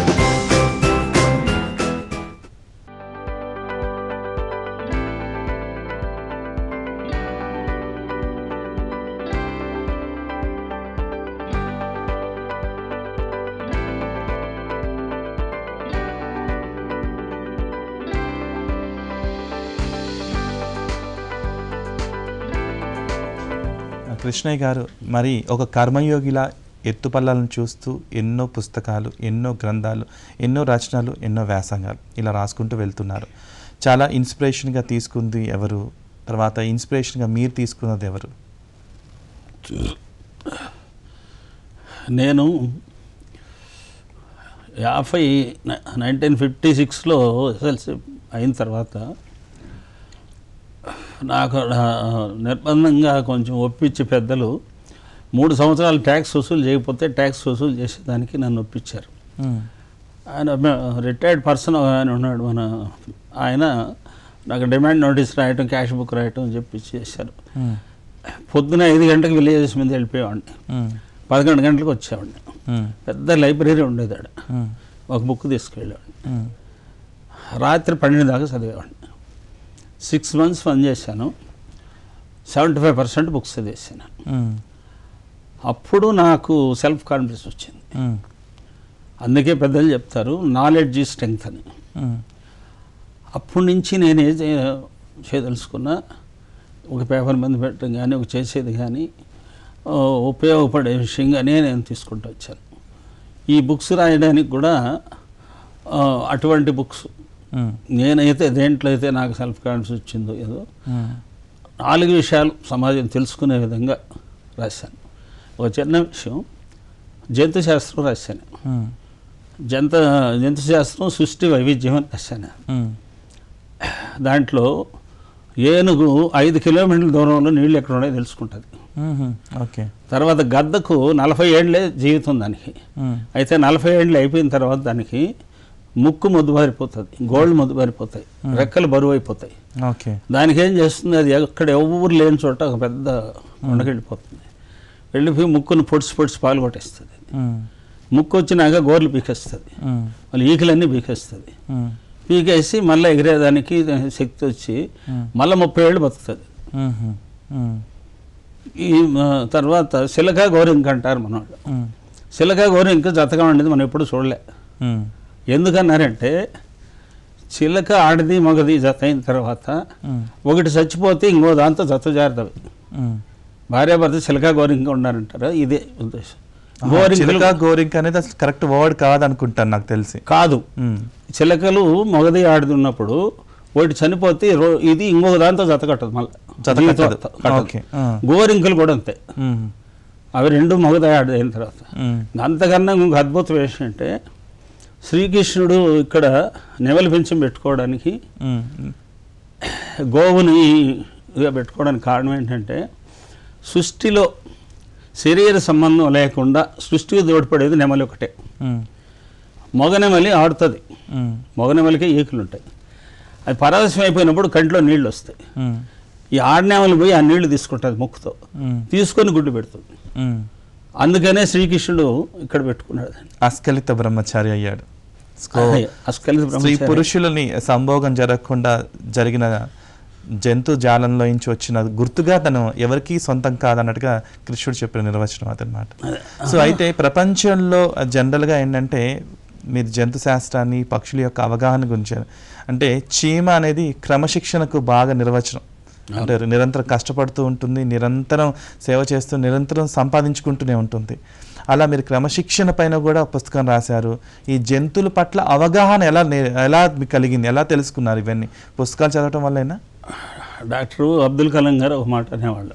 కృష్ణయ్య గారు మరి ఒక కర్మయోగిలా ఎత్తుపల్లాలను చూస్తూ ఎన్నో పుస్తకాలు ఎన్నో గ్రంథాలు ఎన్నో రచనలు ఎన్నో వ్యాసంగాలు ఇలా రాసుకుంటూ వెళ్తున్నారు చాలా ఇన్స్పిరేషన్గా తీసుకుంది ఎవరు తర్వాత ఇన్స్పిరేషన్గా మీరు తీసుకున్నది ఎవరు నేను యాభై నైన్టీన్ ఫిఫ్టీ సిక్స్లో ఎస్ఎల్సి అయిన తర్వాత నాకు ఆ, నిర్బంధంగా కొంచెం ఒప్పించి పెద్దలు మూడు సంవత్సరాలు ట్యాక్స్ వసూలు చేయకపోతే ట్యాక్స్ వసూలు చేసేదానికి నన్ను ఒప్పించారు మ్మ్. ఆయన రిటైర్డ్ పర్సన్ ఆయన ఉన్నాడు మన ఆయన నాకు డిమాండ్ నోటీస్ రాయటం క్యాష్ బుక్ రాయటం అని చెప్పి చేశారు మ్మ్. పొద్దున ఐదు గంటలకు విలేజెస్ మీద వెళ్ళిపోయేవాడిని మ్మ్. పదకొండు గంటలకు వచ్చేవాడిని మ్మ్. పెద్ద లైబ్రరీ ఉండేది ఆడ మ్మ్. ఒక బుక్ తీసుకెళ్ళేవాడిని మ్మ్. రాత్రి పన్నెండు దాకా చదివేవాడిని సిక్స్ మంత్స్ పని చేశాను సెవెంటీ ఫైవ్ పర్సెంట్ బుక్స్ చదివేసాను మ్మ్. అప్పుడు నాకు సెల్ఫ్ కాన్ఫిడెన్స్ వచ్చింది మ్మ్. అందుకే పెద్దలు చెప్తారు నాలెడ్జ్ ఈ స్ట్రెంగ్త్ అని మ్మ్. అప్పటి నుంచి నేను ఏది చేయదలుచుకున్నా ఒక పేపర్ మీద పెట్టడం కానీ ఒక చేసేది కానీ ఆ, ఉపయోగపడే విషయంగానే నేను తీసుకుంటూ వచ్చాను ఈ బుక్స్ రాయడానికి కూడా ఆ, అటువంటి బుక్స్ మ్మ్. నేనైతే దేంట్లో అయితే నాకు సెల్ఫ్ కాన్ఫిడెన్స్ వచ్చిందో ఏదో మ్మ్. నాలుగు విషయాలు సమాజం తెలుసుకునే విధంగా రాశాను ఒక చిన్న విషయం జంతు శాస్త్రం రాశాను మ్మ్. జంత జంతు శాస్త్రం సృష్టి వైవిధ్యం అని రాశాను మ్మ్. దాంట్లో ఏనుగు ఐదు కిలోమీటర్ల దూరంలో నీళ్ళు ఎక్కడ ఉన్నాయో తెలుసుకుంటుంది మ్మ్. ఓకే తర్వాత గద్దకు నలభై ఏళ్ళే జీవితం దానికి మ్మ్. అయితే నలభై ఏళ్ళు అయిపోయిన తర్వాత దానికి ముక్కు మొద్దుబారిపోతుంది గోళ్ళు మొద్దుబారిపోతాయి రెక్కలు బరువు అయిపోతాయి ఓకే దానికి ఏం చేస్తుంది అది ఎక్కడ ఎవరు లేని చోట ఒక పెద్ద ఉండకెళ్ళిపోతుంది వెళ్ళిపోయి ముక్కును పొడిచి పొడిచి పాలు కొట్టేస్తుంది ఉమ్, ముక్కు వచ్చినాక గోర్లు పీకేస్తుంది ఉమ్, మళ్ళీ ఈకలన్నీ పీకేస్తుంది ఉమ్, పీకేసి మళ్ళీ ఎగిరేదానికి దానికి శక్తి వచ్చి మళ్ళీ ముప్పై ఏళ్ళు బతుకుతుంది ఉమ్, ఉమ్, ఈ ఆ, తర్వాత సిలక గోరింక అంటారు మన వాళ్ళు ఉమ్, సిలక గోరింక జతగా ఉండేది మనం ఎప్పుడు చూడలే ఉమ్, ఎందుకన్నారంటే చిలక ఆడది మగది జత అయిన తర్వాత ఉమ్, ఒకటి చచ్చిపోతే ఇంకో దాంతో జత జారుతాయి ఉమ్. భార్యాభర్త చిలక గోరింక ఉన్నారంటారా ఇదే ఉద్దేశం ఆహా, గోరింకలు చిలక గోరింక అనేది అసలు కరెక్ట్ వర్డ్ కాదు అనుకుంటాను నాకు తెలిసి కాదు ఉమ్, చిలకలు మగది ఆడది ఉన్నప్పుడు ఒకటి చనిపోతే రో- ఇది ఇంకొక దాంతో జత కట్టదు మళ్ళీ జత దీంతో కట్టదు. కట్టదు. ఓకే, ఆ. గోరింకలు కూడా అంతే ఉమ్, అవి రెండు మగది ఆడది అయిన తర్వాత ఉమ్, అంతకన్నా ఇంకొక అద్భుతం ఏంటంటే శ్రీకృష్ణుడు ఇక్కడ నెమలి పెంచం పెట్టుకోవడానికి ఉమ్, గోవుని ఇదిగా పెట్టుకోవడానికి కారణం ఏంటంటే సృష్టిలో శరీర సంబంధం లేకుండా సృష్టికి తోడ్పడేది నెమలి ఒకటే ఉమ్, మగ నెమలి ఆడుతుంది ఉమ్, మగ నెమలికి ఈకలు ఉంటాయి అది పరవశం అయిపోయినప్పుడు కంట్లో నీళ్ళు వస్తాయి ఉమ్, ఈ ఆడనేమలు పోయి ఆ నీళ్లు తీసుకుంటుంది ముక్కుతో ఉమ్, తీసుకొని గుడ్డు పెడుతుంది ఉమ్. అందుకనే శ్రీకృష్ణుడు ఇక్కడ పెట్టుకున్నాడు దాన్ని. అస్కలిత బ్రహ్మచారి అయ్యాడు స్కో- అస్కలిత స్త్రీ బ్రహ్మచారి. పురుషులని సంభోగం జరగకుండా జరిగిన జంతు జాలంలో నుంచి వచ్చిన గుర్తుగా తను ఎవరికీ సొంతం కాదన్నట్టుగా కృష్ణుడు చెప్పిన నిర్వచనం అదనమాట సో అయితే ప్రపంచంలో జనరల్గా ఏంటంటే మీరు జంతు శాస్త్రాన్ని పక్షుల యొక్క అవగాహన గురించి అంటే చీమ అనేది క్రమశిక్షణకు బాగా నిర్వచనం అంటే నిరంతరం కష్టపడుతూ ఉంటుంది నిరంతరం సేవ చేస్తూ నిరంతరం సంపాదించుకుంటూనే ఉంటుంది అలా మీరు క్రమశిక్షణ పైన కూడా పుస్తకం రాశారు ఈ జంతువుల పట్ల అవగాహన ఎలా నే- ఎలా మీకు కలిగింది ఎలా తెలుసుకున్నారు ఇవన్నీ పుస్తకాలు చదవటం వల్లేనా డాక్టర్ అబ్దుల్ కలాం గారు ఒక మాట అనేవాళ్ళు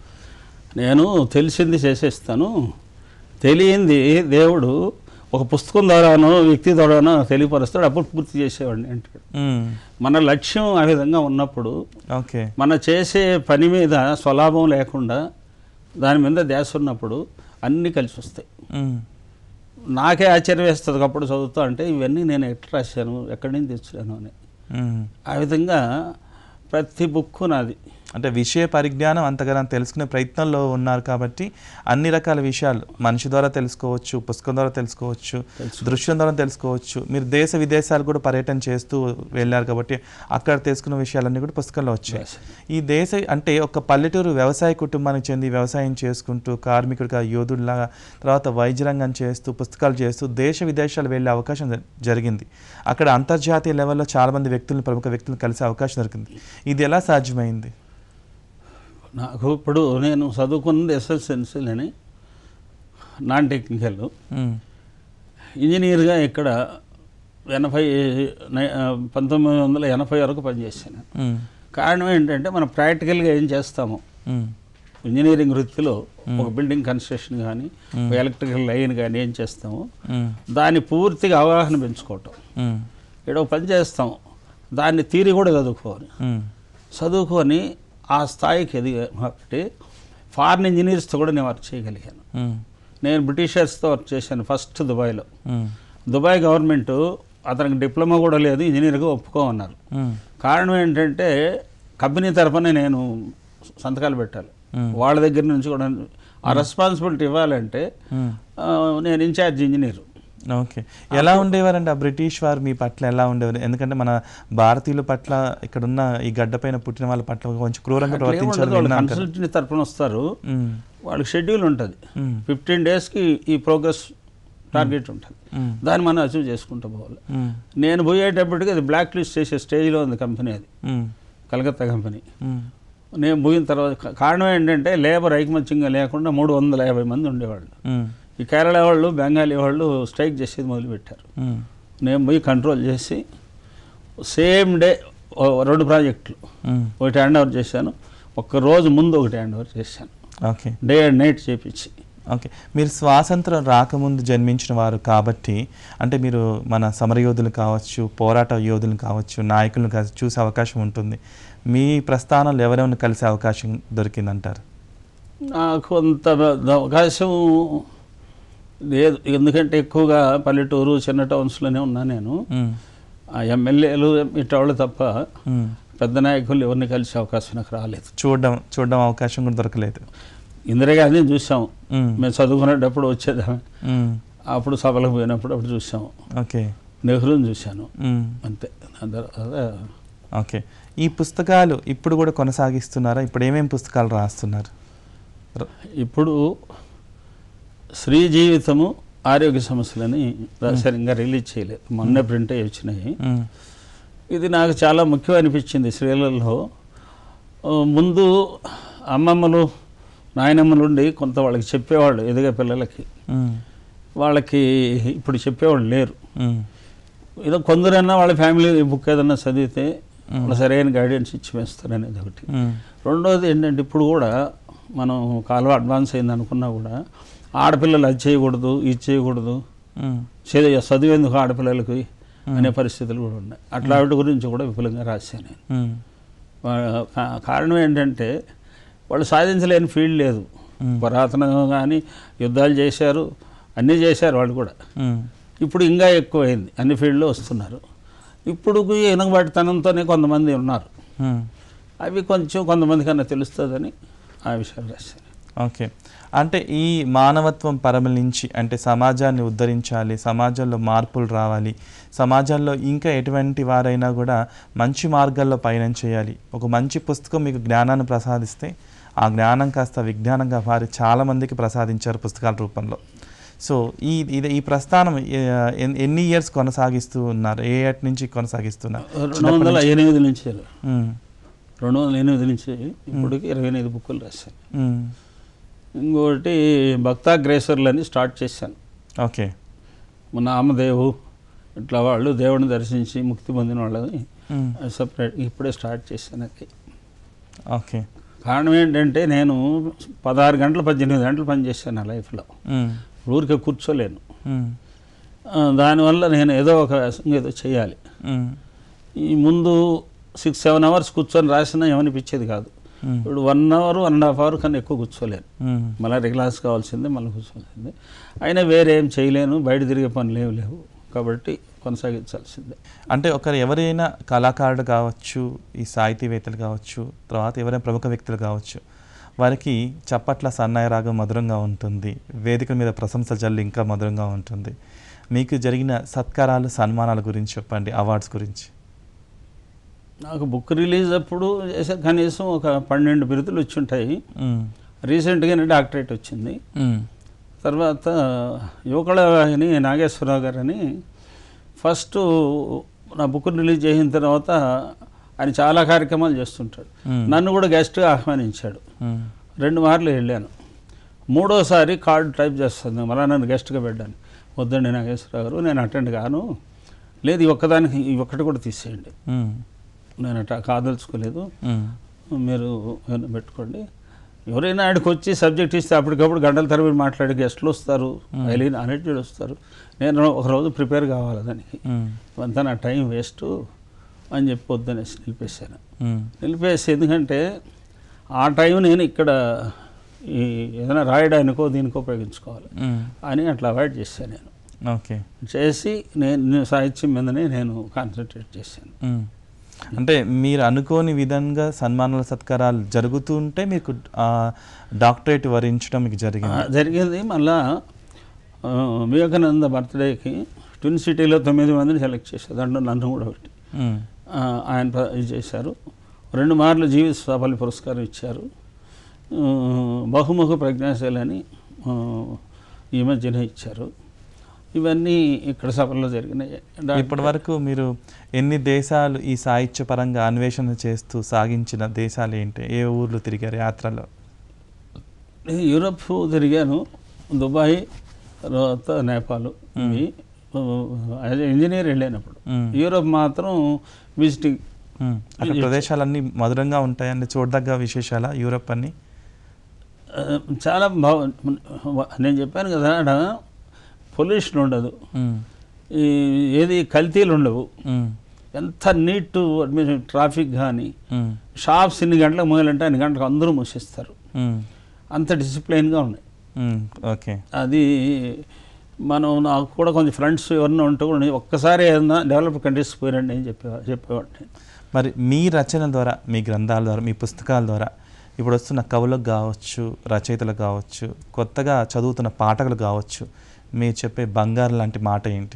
నేను తెలిసింది చేసేస్తాను తెలియంది దేవుడు ఒక పుస్తకం ద్వారానో వ్యక్తి ద్వారానో తెలియపరుస్తాడు అప్పుడు పూర్తి చేసేవాడిని అంటాడు మ్మ్. మన లక్ష్యం ఆ విధంగా ఉన్నప్పుడు ఓకే మన చేసే పని మీద స్వలాభం లేకుండా దాని మీద ధ్యాస ఉన్నప్పుడు అన్నీ కలిసి వస్తాయి మ్మ్. నాకే ఆశ్చర్యం వేస్తుంది అప్పుడు చదువుతా అంటే ఇవన్నీ నేను ఎట్లా రాశాను ఎక్కడి నుంచి తెచ్చాను అని మ్మ్. ఆ విధంగా ప్రతి బుక్ నాది అంటే విషయ పరిజ్ఞానం అంతగా తెలుసుకునే ప్రయత్నంలో ఉన్నారు కాబట్టి అన్ని రకాల విషయాలు మనిషి ద్వారా తెలుసుకోవచ్చు పుస్తకం ద్వారా తెలుసుకోవచ్చు దృశ్యం ద్వారా తెలుసుకోవచ్చు మీరు దేశ విదేశాలు కూడా పర్యటన చేస్తూ వెళ్ళారు కాబట్టి అక్కడ తెలుసుకున్న విషయాలన్నీ కూడా పుస్తకంలో వచ్చాయి ఈ దేశ అంటే ఒక పల్లెటూరు వ్యవసాయ కుటుంబానికి చెంది వ్యవసాయం చేసుకుంటూ కార్మికుడిగా యోధుడిలాగా తర్వాత వైద్య రంగం చేస్తూ పుస్తకాలు చేస్తూ దేశ విదేశాలు వెళ్ళే అవకాశం జ- జరిగింది అక్కడ అంతర్జాతీయ లెవెల్లో చాలామంది వ్యక్తులను ప్రముఖ వ్యక్తులను కలిసే అవకాశం దొరికింది ఇది ఎలా సాధ్యమైంది నాకు ఇప్పుడు నేను చదువుకున్నది ఎస్ఎస్ఎన్సీలని నాన్ టెక్నికల్ మ్మ్. ఇంజనీర్గా ఇక్కడ ఎనభై నై- ఆ, పంతొమ్మిది వందల ఎనభై వరకు పనిచేశాను మ్మ్. కారణం ఏంటంటే మనం ప్రాక్టికల్గా ఏం చేస్తాము మ్మ్. ఇంజనీరింగ్ వృత్తిలో ఒక బిల్డింగ్ కన్స్ట్రక్షన్ కానీ ఒక ఎలక్ట్రికల్ లైన్ కానీ ఏం చేస్తాము మ్మ్. దాన్ని పూర్తిగా అవగాహన పెంచుకోవటం మ్మ్. ఇక్కడ ఒక పని చేస్తాం దాన్ని తీరి కూడా చదువుకోవాలి మ్మ్. చదువుకొని ఆ స్థాయికి ఎదిగా కాబట్టి ఫారిన్ ఇంజనీర్స్తో కూడా నేను వర్క్ చేయగలిగాను మ్మ్. నేను బ్రిటిషర్స్తో వర్క్ చేశాను ఫస్ట్ దుబాయ్లో మ్మ్. దుబాయ్ గవర్నమెంట్ అతనికి డిప్లొమా కూడా లేదు ఇంజనీర్గా ఒప్పుకోమన్నారు మ్మ్. కారణం ఏంటంటే కంపెనీ తరఫున నేను సంతకాలు పెట్టాలి వాళ్ళ దగ్గర నుంచి కూడా ఆ రెస్పాన్సిబిలిటీ ఇవ్వాలంటే మ్మ్. ఆ, నేను ఇన్ఛార్జ్ ఇంజనీర్ ఓకే ఎలా ఉండేవారండి ఆ బ్రిటిష్ వారు మీ పట్ల ఎలా ఉండేవారు ఎందుకంటే మన భారతీయుల పట్ల ఇక్కడున్న ఈ గడ్డపైన పుట్టిన వాళ్ళ పట్ల కొంచెం క్రూరంగా ప్రవర్తించాలని వాళ్ళు విన్నాం కదా కన్సల్టెంట్ తరఫున వస్తారు మ్మ్. వాళ్ళకి షెడ్యూల్ ఉంటుంది మ్మ్. ఫిఫ్టీన్ డేస్కి ఈ ప్రోగ్రెస్ టార్గెట్ ఉంటుంది మ్మ్. దాన్ని మనం అచీవ్ చేసుకుంటూ పోవాలి మ్మ్. నేను పోయేటప్పటికి అది బ్లాక్ లిస్ట్ చేసే స్టేజ్లో ఉంది కంపెనీ అది మ్మ్. కలకత్తా కంపెనీ మ్మ్. నేను పోయిన తర్వాత కా- కారణం ఏంటంటే లేబర్ ఐకమత్యంగా లేకుండా మూడు వందల యాభై మంది ఉండేవాళ్ళు మ్మ్. ఈ కేరళ వాళ్ళు బెంగాలీ వాళ్ళు స్ట్రైక్ చేసేది మొదలుపెట్టారు మ్మ్. నేను పోయి కంట్రోల్ చేసి సేమ్ డే రెండు ప్రాజెక్టులు మ్మ్. ఒకటి హ్యాండ్ ఓవర్ చేశాను ఒక్క రోజు ముందు ఒకటి హ్యాండ్ ఓవర్ చేశాను ఓకే డే అండ్ నైట్ చేపించి ఓకే మీరు స్వాతంత్రం రాకముందు జన్మించిన వారు కాబట్టి అంటే మీరు మన సమరయోధులు కావచ్చు పోరాట యోధులు కావచ్చు నాయకులను కావచ్చు చూసే అవకాశం ఉంటుంది మీ ప్రస్థానంలో ఎవరెవరిని కలిసే అవకాశం దొరికిందంటారు నాకు కొంత అవకాశం లేదు ఎందుకంటే ఎక్కువగా పల్లెటూరు చిన్న టౌన్స్లోనే ఉన్నా నేను మ్మ్. ఆ ఎమ్మెల్యేలు ఇట్టవాళ్ళు తప్ప మ్మ్. పెద్ద నాయకులు ఎవరిని కలిసే అవకాశం నాకు రాలేదు చూడడం చూడడం అవకాశం కూడా దొరకలేదు ఇందిరాగాంధీని చూసాం మ్మ్. మేము చదువుకునేటప్పుడు వచ్చేదాం మ్మ్. అప్పుడు సభలకు పోయినప్పుడు అప్పుడు చూసాం ఓకే నెహ్రూని చూశాను మ్మ్. అంతే దాని తర్వాత ఓకే ఈ పుస్తకాలు ఇప్పుడు కూడా కొనసాగిస్తున్నారా ఇప్పుడు ఏమేమి పుస్తకాలు రాస్తున్నారు ర- ఇప్పుడు స్త్రీ జీవితము ఆరోగ్య సమస్యలని రాశారు ఇంకా రిలీజ్ చేయలేదు మొన్నే ప్రింట్ అయ్యి వచ్చినాయి మ్మ్. ఇది నాకు చాలా ముఖ్యం అనిపించింది స్త్రీలలో ఆ, ముందు అమ్మమ్మలు నాయనమ్మలు ఉండి కొంత వాళ్ళకి చెప్పేవాళ్ళు ఎదిగే పిల్లలకి మ్మ్. వాళ్ళకి ఇప్పుడు చెప్పేవాళ్ళు లేరు మ్మ్. ఏదో కొందరైనా వాళ్ళ ఫ్యామిలీ బుక్ ఏదైనా చదివితే వాళ్ళు సరైన గైడెన్స్ ఇచ్చి వేస్తారు అనేది ఒకటి మ్మ్. రెండోది ఏంటంటే ఇప్పుడు కూడా మనం కాలం అడ్వాన్స్ అయింది అనుకున్నా కూడా ఆడపిల్లలు అది చేయకూడదు ఇది చేయకూడదు మ్మ్. చదివే చదివేందుకు ఆడపిల్లలకి అనే పరిస్థితులు కూడా ఉన్నాయి అట్లా వాటి గురించి కూడా విపులంగా రాశాను నేను మ్మ్. వా- కా- కారణం ఏంటంటే వాళ్ళు సాధించలేని ఫీల్డ్ లేదు మ్మ్. పురాతనంగా కానీ యుద్ధాలు చేశారు అన్నీ చేశారు వాళ్ళు కూడా మ్మ్. ఇప్పుడు ఇంకా ఎక్కువైంది అన్ని ఫీల్డ్లో వస్తున్నారు ఇప్పుడు వెనుకబాటుతనంతోనే కొంతమంది ఉన్నారు మ్మ్. అవి కొంచెం కొంతమంది కన్నా తెలుస్తుందని ఆ విషయాలు రాశాను ఓకే అంటే ఈ మానవత్వం పరమలించి అంటే సమాజాన్ని ఉద్ధరించాలి సమాజంలో మార్పులు రావాలి సమాజంలో ఇంకా ఎటువంటి వారైనా కూడా మంచి మార్గాల్లో పయనం చేయాలి ఒక మంచి పుస్తకం మీకు జ్ఞానాన్ని ప్రసాదిస్తే ఆ జ్ఞానం కాస్త విజ్ఞానంగా వారి చాలామందికి ప్రసాదించారు పుస్తకాల రూపంలో సో ఈ ఇది ఈ ప్రస్థానం ఏ- ఎన్- ఎన్ని ఇయర్స్ కొనసాగిస్తూ ఉన్నారు ఏ ఏటి నుంచి కొనసాగిస్తున్నారు రెండు వందల ఎనిమిది నుంచి మ్మ్. రెండు వందల ఎనిమిది నుంచి ఇప్పటికి ఇరవై ఎనిమిది బుక్కులు రాశాను మ్మ్. ఇంకోటి భక్తాగ్రేసర్లు అని స్టార్ట్ చేశాను ఓకే మన నామదేవు ఇట్లా వాళ్ళు దేవుడిని దర్శించి ముక్తి పొందిన వాళ్ళని మ్మ్. సపరేట్ ఇప్పుడే స్టార్ట్ చేశాను అది ఓకే కారణం ఏంటంటే నేను పదహారు గంటలు పద్దెనిమిది గంటలు పనిచేశాను నా లైఫ్లో మ్మ్. ఊరికే కూర్చోలేను మ్మ్. ఆ, దానివల్ల నేను ఏదో ఒక ఏదో చేయాలి మ్మ్. ఈ ముందు సిక్స్ సెవెన్ అవర్స్ కూర్చొని రాసినా ఏమనిపించేది కాదు మ్మ్. ఇప్పుడు one hour one and half hour కన్నా ఎక్కువ కూర్చోలేను మ్మ్. మళ్ళీ రిలాక్స్ కావాల్సిందే మళ్ళీ కూర్చోవాల్సిందే అయినా వేరే ఏం చేయలేను బయట తిరిగే పనులు ఏమి లేవు కాబట్టి కొనసాగించాల్సిందే అంటే ఒకరు ఎవరైనా కళాకారుడు కావచ్చు ఈ సాహితీవేత్తలు కావచ్చు తర్వాత ఎవరైనా ప్రముఖ వ్యక్తులు కావచ్చు వారికి చప్పట్ల సన్నాయి రాగం మధురంగా ఉంటుంది వేదిక మీద ప్రశంసల జల్లు ఇంకా మధురంగా ఉంటుంది మీకు జరిగిన సత్కారాలు సన్మానాల గురించి చెప్పండి అవార్డ్స్ గురించి నాకు బుక్ రిలీజ్ అప్పుడు చేసే కనీసం ఒక పన్నెండు బిరుదులు వచ్చి ఉంటాయి మ్మ్. రీసెంట్గానే డాక్టరేట్ వచ్చింది మ్మ్. తర్వాత యువకళవాహిని నాగేశ్వరరావు గారని ఫస్ట్ నా బుక్ రిలీజ్ చేసిన తర్వాత ఆయన చాలా కార్యక్రమాలు చేస్తుంటాడు మ్మ్. నన్ను కూడా గెస్ట్గా ఆహ్వానించాడు మ్మ్. రెండు మార్లు వెళ్ళాను మూడోసారి కార్డు టైప్ చేస్తుంది మళ్ళీ నన్ను గెస్ట్గా పెట్టాను వద్దండి నాగేశ్వరరావు గారు నేను అటెండ్ కాను లేదు ఈ ఒక్కదానికి ఈ ఒక్కటి కూడా తీసేయండి మ్మ్. నేను అట్లా కాదలుచుకోలేదు మ్మ్. మీరు ఏమైనా పెట్టుకోండి ఎవరైనా ఆడికి వచ్చి సబ్జెక్ట్ ఇస్తే అప్పటికప్పుడు గంటల తరబడి మాట్లాడే గెస్టులు వస్తారు ఐలీన్ అనేటివి వస్తారు నేను ఒక రోజు ప్రిపేర్ కావాలి దానికి మ్మ్. అంతా నా టైం వేస్ట్ అని చెప్పి వద్దనేసి నిలిపేశాను మ్మ్. నిలిపేసి ఎందుకంటే ఆ టైం నేను ఇక్కడ ఈ ఏదైనా రాయడానికో దీనికో ఉపయోగించుకోవాలి మ్మ్. అని అట్లా అవాయిడ్ చేశాను నేను ఓకే చేసి నేను సాహిత్యం మీదనే నేను కాన్సన్ట్రేట్ చేశాను మ్మ్. అంటే మీరు అనుకోని విధంగా సన్మానాల సత్కారాలు జరుగుతూ ఉంటే మీకు ఆ, డాక్టరేట్ వరించడం మీకు ఆ, జరిగింది జరిగింది మళ్ళా ఆ, వివేకానంద బర్త్డేకి ట్విన్ సిటీలో తొమ్మిది మందిని సెలెక్ట్ చేశారు దాంట్లో నన్ను కూడా పెట్టి మ్మ్. ఆ, ఆయన ప్ర- ఇది చేశారు రెండు మార్లు జీవిత సఫలి పురస్కారం ఇచ్చారు ఆ, బహుముఖ ప్రజ్ఞాశాలి అని ఆ, ఈ మధ్యనే ఇచ్చారు ఇవన్నీ ఇక్కడ సభల్లో జరిగినాయి డా- ఇప్పటి వరకు మీరు ఎన్ని దేశాలు ఈ సాహిత్యపరంగా అన్వేషణ చేస్తూ సాగించిన దేశాలు ఏంటి ఏ ఊర్లు తిరిగారు యాత్రలో నేను యూరప్ తిరిగాను దుబాయ్ తర్వాత నేపాల్ ఇవి యాజ్ ఇంజనీర్ వెళ్ళానప్పుడు మ్మ్. యూరప్ మాత్రం విజిటింగ్ మ్మ్. అక్కడ ప్రదేశాలన్నీ మధురంగా ఉంటాయని చూడదగ్గ విశేషాల యూరప్ అన్ని ఆ, చాలా బాగు నేను చెప్పాను కదా ఆడ పొల్యూషన్ ఉండదు మ్మ్. ఈ ఏది కల్తీలు ఉండవు మ్మ్. ఎంత నీట్ అడ్మిషన్ ట్రాఫిక్ కానీ మ్మ్. షాప్స్ ఇన్ని గంటలకు మొదలంటే అన్ని గంటలకు అందరూ మూసేస్తారు మ్మ్. అంత డిసిప్లైన్గా ఉన్నాయి మ్మ్. ఓకే అది మనం నాకు కూడా కొంచెం ఫ్రెండ్స్ ఎవరన్నా ఉంటే కూడా నేను ఒక్కసారి ఏదన్నా డెవలప్ కంట్రీస్ పోయినండి అని చెప్పేవాడు చెప్పేవాడిని మరి మీ రచనల ద్వారా మీ గ్రంథాల ద్వారా మీ పుస్తకాల ద్వారా ఇప్పుడు వస్తున్న కవులకు కావచ్చు రచయితలకు కావచ్చు కొత్తగా చదువుతున్న పాఠకులు కావచ్చు మీరు చెప్పే బంగారం లాంటి మాట ఏంటి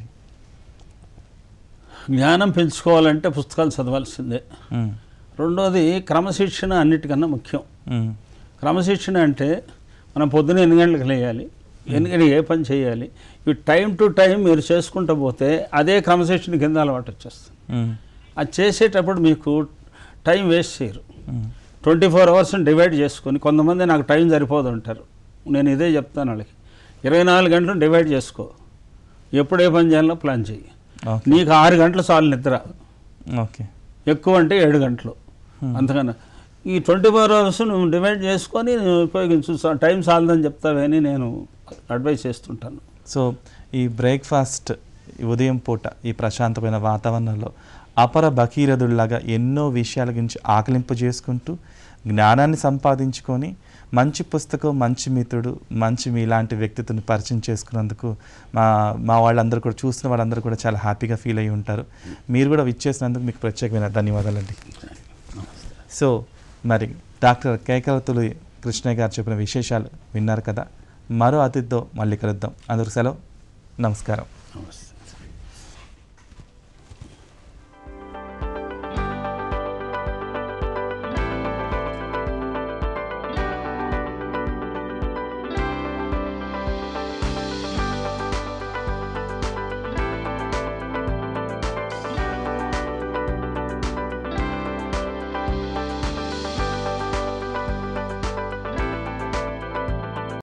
జ్ఞానం పెంచుకోవాలంటే పుస్తకాలు చదవాల్సిందే ఉమ్, రెండోది క్రమశిక్షణ అన్నిటికన్నా ముఖ్యం ఉమ్, క్రమశిక్షణ అంటే మనం పొద్దున ఎన్ని గంటలకు లేయాలి ఎన్ని గంటలకు ఏ పని చేయాలి ఇవి టైం టు టైం మీరు చేసుకుంటూ పోతే అదే క్రమశిక్షణ కింద అలవాటు వచ్చేస్తుంది ఉమ్, అది చేసేటప్పుడు మీకు టైం వేస్ట్ చేయరు ఉమ్, ట్వంటీ ఫోర్ అవర్స్ని డివైడ్ చేసుకొని కొంతమంది నాకు టైం సరిపోదు అంటారు నేను ఇదే చెప్తాను వాళ్ళకి ఇరవై నాలుగు గంటలు డివైడ్ చేసుకో ఎప్పుడు ఏ పని చేయాలో ప్లాన్ చెయ్యి ఓకే నీకు ఆరు గంటలు చాలు నిద్ర ఓకే ఎక్కువ అంటే ఏడు గంటలు అంతకన్నా ఈ ట్వంటీ ఫోర్ అవర్స్ నువ్వు డివైడ్ చేసుకొని నువ్వు ఉపయోగించు స- టైం చాలదని చెప్తావని నేను అడ్వైస్ చేస్తుంటాను సో ఈ బ్రేక్ఫాస్ట్ ఈ ఉదయం పూట ఈ ప్రశాంతమైన వాతావరణంలో అపర భగీరథుల్లాగా ఎన్నో విషయాల గురించి ఆకలింపు చేసుకుంటూ జ్ఞానాన్ని సంపాదించుకొని మంచి పుస్తకం మంచి మిత్రుడు మంచి మీలాంటి వ్యక్తిత్వాన్ని పరిచయం చేసుకున్నందుకు మా మా వాళ్ళందరూ కూడా చూసిన వాళ్ళందరూ కూడా చాలా హ్యాపీగా ఫీల్ అయ్యి ఉంటారు మీరు కూడా విచ్చేసినందుకు మీకు ప్రత్యేకమైన ధన్యవాదాలండి సో మరి డాక్టర్ కేకలతులు కృష్ణయ్య గారు చెప్పిన విశేషాలు విన్నారు కదా మరో అతిథితో మళ్ళీ కలుద్దాం అందరికి సెలవు నమస్కారం నమస్తే